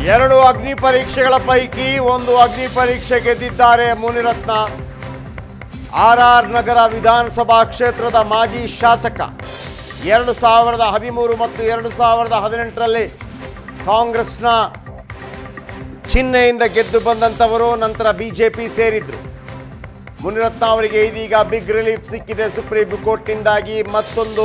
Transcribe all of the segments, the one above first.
ಎರಡು ಅಗ್ನಿ ಪರೀಕ್ಷೆಗಳ ಪೈಕಿ ಒಂದು ಅಗ್ನಿ ಪರೀಕ್ಷೆ ಗೆದ್ದಿದ್ದಾರೆ ಮುನಿರತ್ನ ಆರ್ ಆರ್ ನಗರ ವಿಧಾನಸಭಾ ಕ್ಷೇತ್ರದ ಮಾಜಿ ಶಾಸಕ ಎರಡು ಸಾವಿರದ ಹದಿಮೂರು ಮತ್ತು ಎರಡು ಸಾವಿರದ ಹದಿನೆಂಟರಲ್ಲಿ ಕಾಂಗ್ರೆಸ್ನ ಚಿಹ್ನೆಯಿಂದ ಗೆದ್ದು ಬಂದಂಥವರು ನಂತರ ಬಿಜೆಪಿ ಸೇರಿದ್ರು ಮುನಿರತ್ನ ಅವರಿಗೆ ಇದೀಗ ಬಿಗ್ ರಿಲೀಫ್ ಸಿಕ್ಕಿದೆ ಸುಪ್ರೀಂ ಕೋರ್ಟ್ನಿಂದಾಗಿ ಮತ್ತೊಂದು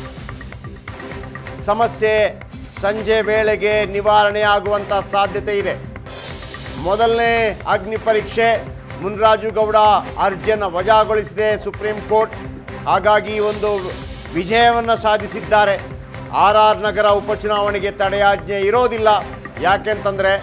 ಸಮಸ್ಯೆ ಸಂಜೆ ವೇಳೆಗೆ ನಿವಾರಣೆ ಆಗುವಂಥ ಸಾಧ್ಯತೆ ಇದೆ ಮೊದಲನೇ ಅಗ್ನಿ ಪರೀಕ್ಷೆ ಮುನ್ರಾಜು ಗೌಡ ಅರ್ಜಿಯನ್ನು ವಜಾಗೊಳಿಸಿದೆ ಸುಪ್ರೀಂ ಕೋರ್ಟ್ ಹಾಗಾಗಿ ಒಂದು ವಿಜಯವನ್ನು ಸಾಧಿಸಿದ್ದಾರೆ ಆರ್ ಆರ್ ನಗರ ಉಪಚುನಾವಣೆಗೆ ತಡೆಯಾಜ್ಞೆ ಇರೋದಿಲ್ಲ ಯಾಕೆಂತಂದರೆ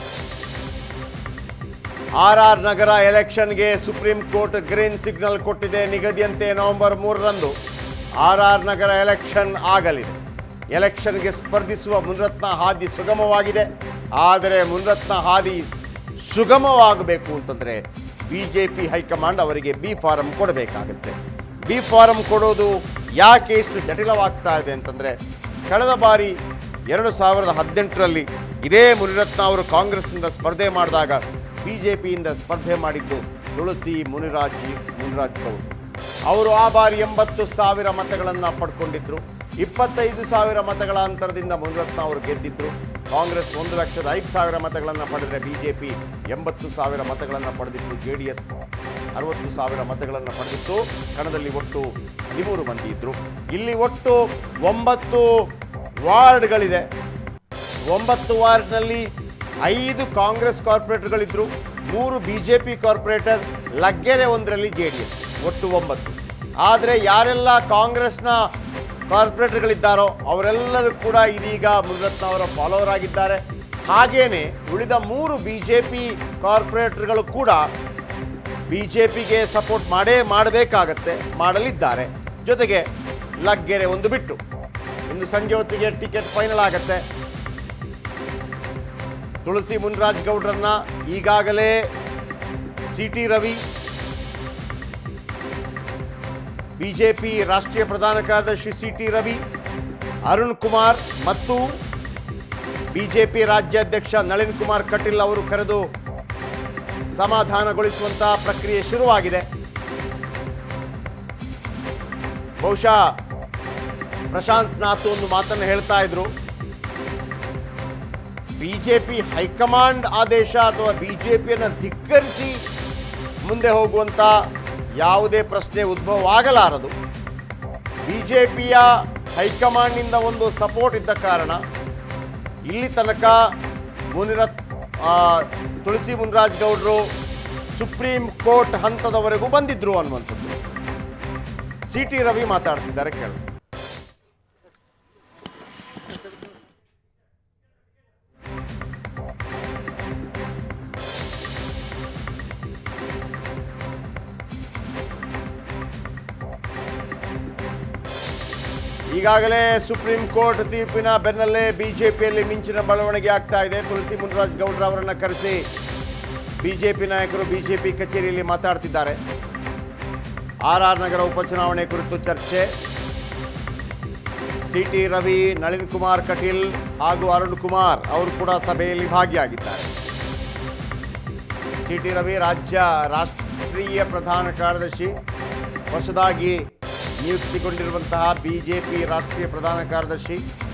ಆರ್ ಆರ್ ನಗರ ಎಲೆಕ್ಷನ್ಗೆ ಸುಪ್ರೀಂ ಕೋರ್ಟ್ ಗ್ರೀನ್ ಸಿಗ್ನಲ್ ಕೊಟ್ಟಿದೆ ನಿಗದಿಯಂತೆ ನವೆಂಬರ್ ಮೂರರಂದು ಆರ್ ಆರ್ ನಗರ ಎಲೆಕ್ಷನ್ ಆಗಲಿದೆ ಎಲೆಕ್ಷನ್ಗೆ ಸ್ಪರ್ಧಿಸುವ ಮುನ್ರತ್ನ ಹಾದಿ ಸುಗಮವಾಗಿದೆ ಆದರೆ ಮುನ್ರತ್ನ ಹಾದಿ ಸುಗಮವಾಗಬೇಕು ಅಂತಂದರೆ ಬಿ ಜೆ ಪಿ ಹೈಕಮಾಂಡ್ ಅವರಿಗೆ ಬಿ ಫಾರಂ ಕೊಡಬೇಕಾಗುತ್ತೆ ಬಿ ಫಾರಂ ಕೊಡೋದು ಯಾಕೆ ಇಷ್ಟು ಜಟಿಲವಾಗ್ತಾ ಇದೆ ಅಂತಂದರೆ ಕಳೆದ ಬಾರಿ ಎರಡು ಸಾವಿರದ ಹದಿನೆಂಟರಲ್ಲಿ ಇದೇ ಮುನಿರತ್ನ ಅವರು ಕಾಂಗ್ರೆಸ್ನಿಂದ ಸ್ಪರ್ಧೆ ಮಾಡಿದಾಗ ಬಿ ಜೆ ಪಿಯಿಂದ ಸ್ಪರ್ಧೆ ಮಾಡಿದ್ದು ತುಳಸಿ ಮುನಿರಾಜಿ ಮುನಿರಾಜ್ ಗೌಡ್ ಅವರು ಆ ಬಾರಿ ಎಂಬತ್ತು ಸಾವಿರ ಮತಗಳನ್ನು ಪಡ್ಕೊಂಡಿದ್ರು ಇಪ್ಪತ್ತೈದು ಸಾವಿರ ಮತಗಳ ಅಂತರದಿಂದ ಮುನಿರತ್ನ ಅವರು ಗೆದ್ದಿದ್ರು ಕಾಂಗ್ರೆಸ್ ಒಂದು ಲಕ್ಷದ ಐದು ಸಾವಿರ ಮತಗಳನ್ನು ಪಡೆದರೆ ಬಿ ಜೆ ಪಿ ಎಂಬತ್ತು ಸಾವಿರ ಮತಗಳನ್ನು ಪಡೆದಿತ್ತು ಜೆ ಡಿ ಎಸ್ ಅರವತ್ತು ಸಾವಿರ ಮತಗಳನ್ನು ಪಡೆದಿತ್ತು ಕಣದಲ್ಲಿ ಒಟ್ಟು ಹದಿಮೂರು ಮಂದಿ ಇದ್ದರು ಇಲ್ಲಿ ಒಟ್ಟು ಒಂಬತ್ತು ವಾರ್ಡ್ಗಳಿದೆ ಒಂಬತ್ತು ವಾರ್ಡ್ನಲ್ಲಿ ಐದು ಕಾಂಗ್ರೆಸ್ ಕಾರ್ಪೊರೇಟರ್ಗಳಿದ್ರು ಮೂರು B J P corporator Laggere ಒಂದರಲ್ಲಿ ಜೆ ಡಿ ಎಸ್ ಒಟ್ಟು ಒಂಬತ್ತು ಆದರೆ ಯಾರೆಲ್ಲ ಕಾಂಗ್ರೆಸ್ನ ಕಾರ್ಪೊರೇಟರ್ಗಳಿದ್ದಾರೋ ಅವರೆಲ್ಲರೂ ಕೂಡ ಇದೀಗ ಮುನಿರತ್ನ ಅವರ ಫಾಲೋವರ್ ಆಗಿದ್ದಾರೆ ಹಾಗೇನೆ ಉಳಿದ ಮೂರು ಬಿ ಜೆ ಪಿ ಕಾರ್ಪೊರೇಟರ್ಗಳು ಕೂಡ ಬಿ ಜೆ ಪಿಗೆ ಸಪೋರ್ಟ್ ಮಾಡೇ ಮಾಡಬೇಕಾಗತ್ತೆ ಮಾಡಲಿದ್ದಾರೆ ಜೊತೆಗೆ ಲಗ್ಗೆರೆ ಒಂದು ಬಿಟ್ಟು ಇಂದು ಸಂಜೆ ಹೊತ್ತಿಗೆ ಟಿಕೆಟ್ ಫೈನಲ್ ಆಗತ್ತೆ ತುಳಸಿ ಮುನ್ರಾಜ್ ಗೌಡ್ರನ್ನ ಈಗಾಗಲೇ ಸಿ ಟಿ ರವಿ ಬಿಜೆಪಿ ರಾಷ್ಟ್ರೀಯ ಪ್ರಧಾನ ಕಾರ್ಯದರ್ಶಿ ಸಿ ಟಿ ರವಿ ಅರುಣ್ ಕುಮಾರ್ ಮತ್ತು ಬಿಜೆಪಿ ರಾಜ್ಯಾಧ್ಯಕ್ಷ ನಳಿನ್ ಕುಮಾರ್ ಕಟೀಲ್ ಅವರು ಕರೆದು ಸಮಾಧಾನಗೊಳಿಸುವಂತಹ ಪ್ರಕ್ರಿಯೆ ಶುರುವಾಗಿದೆ ಬಹುಶಃ ಪ್ರಶಾಂತ್ ನಾಥ್ ಒಂದು ಮಾತನ್ನು ಹೇಳ್ತಾ ಇದ್ರು ಬಿಜೆಪಿ ಹೈಕಮಾಂಡ್ ಆದೇಶ ಅಥವಾ ಬಿಜೆಪಿಯನ್ನು ಧಿಕ್ಕರಿಸಿ ಮುಂದೆ ಹೋಗುವಂತ ಯಾವುದೇ ಪ್ರಶ್ನೆ ಉದ್ಭವವಾಗಲಾರದು ಬಿಜೆಪಿಯ ಹೈಕಮಾಂಡ್ನಿಂದ ಒಂದು ಸಪೋರ್ಟ್ ಇದ್ದ ಕಾರಣ ಇಲ್ಲಿ ತನಕ ಮುನಿರತ್ ಆ, ತುಳಸಿ ಮುನ್ರಾಜ್ ಗೌಡರು ಸುಪ್ರೀಂ ಕೋರ್ಟ್ ಹಂತದವರೆಗೂ ಬಂದಿದ್ರು ಅನ್ನುವಂಥದ್ದು ಸಿ ಟಿ ರವಿ ಮಾತಾಡ್ತಿದ್ದಾರೆ ಕೇಳಿ ಈಗಾಗಲೇ ಸುಪ್ರೀಂ ಕೋರ್ಟ್ ತೀರ್ಪಿನ ಬೆನ್ನಲ್ಲೇ ಬಿಜೆಪಿಯಲ್ಲಿ ಮಿಂಚಿನ ಬೆಳವಣಿಗೆ ಆಗ್ತಾ ಇದೆ ತುಳಸಿ ಮುನ್ರಾಜ್ ಗೌಡ್ರ ಅವರನ್ನ ಕರೆಸಿ ಬಿಜೆಪಿ ನಾಯಕರು ಬಿಜೆಪಿ ಕಚೇರಿಯಲ್ಲಿ ಮಾತಾಡ್ತಿದ್ದಾರೆ ಆರ್ ಆರ್ ನಗರ ಉಪಚುನಾವಣೆ ಕುರಿತು ಚರ್ಚೆ ಸಿ ಟಿ ರವಿ ನಳಿನ್ ಕುಮಾರ್ ಕಟೀಲ್ ಹಾಗೂ ಅರುಣ್ ಕುಮಾರ್ ಅವರು ಕೂಡ ಸಭೆಯಲ್ಲಿ ಭಾಗಿಯಾಗಿದ್ದಾರೆ ಸಿ ಟಿ ರವಿ ರಾಜ್ಯ ರಾಷ್ಟ್ರೀಯ ಪ್ರಧಾನ ಕಾರ್ಯದರ್ಶಿ ಹೊಸದಾಗಿ ನಿಯುಕ್ತಿಗೊಂಡಿರುವಂತಹ ಬಿಜೆಪಿ ರಾಷ್ಟ್ರೀಯ ಪ್ರಧಾನ ಕಾರ್ಯದರ್ಶಿ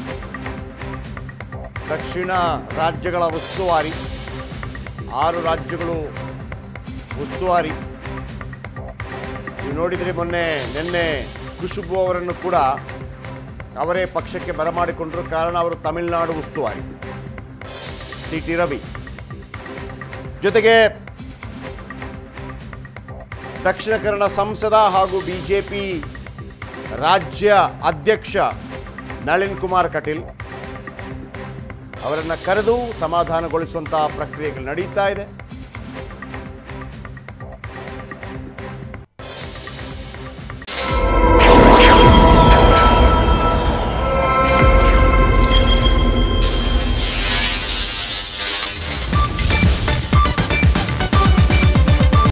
ದಕ್ಷಿಣ ರಾಜ್ಯಗಳ ಉಸ್ತುವಾರಿ ಆರು ರಾಜ್ಯಗಳು ಉಸ್ತುವಾರಿ ನೀವು ನೋಡಿದರೆ ಮೊನ್ನೆ ನಿನ್ನೆ ಖುಷ್ಬು ಅವರನ್ನು ಕೂಡ ಅವರೇ ಪಕ್ಷಕ್ಕೆ ಬರಮಾಡಿಕೊಂಡರು ಕಾರಣ ಅವರು ತಮಿಳುನಾಡು ಉಸ್ತುವಾರಿ ಸಿ ಟಿ ರವಿ ಜೊತೆಗೆ ದಕ್ಷಿಣ ಕನ್ನಡ ಸಂಸದ ಹಾಗೂ ಬಿಜೆಪಿ ರಾಜ್ಯ ಅಧ್ಯಕ್ಷ ನಳಿನ್ ಕುಮಾರ್ ಕಟೀಲ್ ಅವರನ್ನು ಕರೆದು ಸಮಾಧಾನಗೊಳಿಸುವಂತಹ ಪ್ರಕ್ರಿಯೆಗಳು ನಡೀತಾ ಇದೆ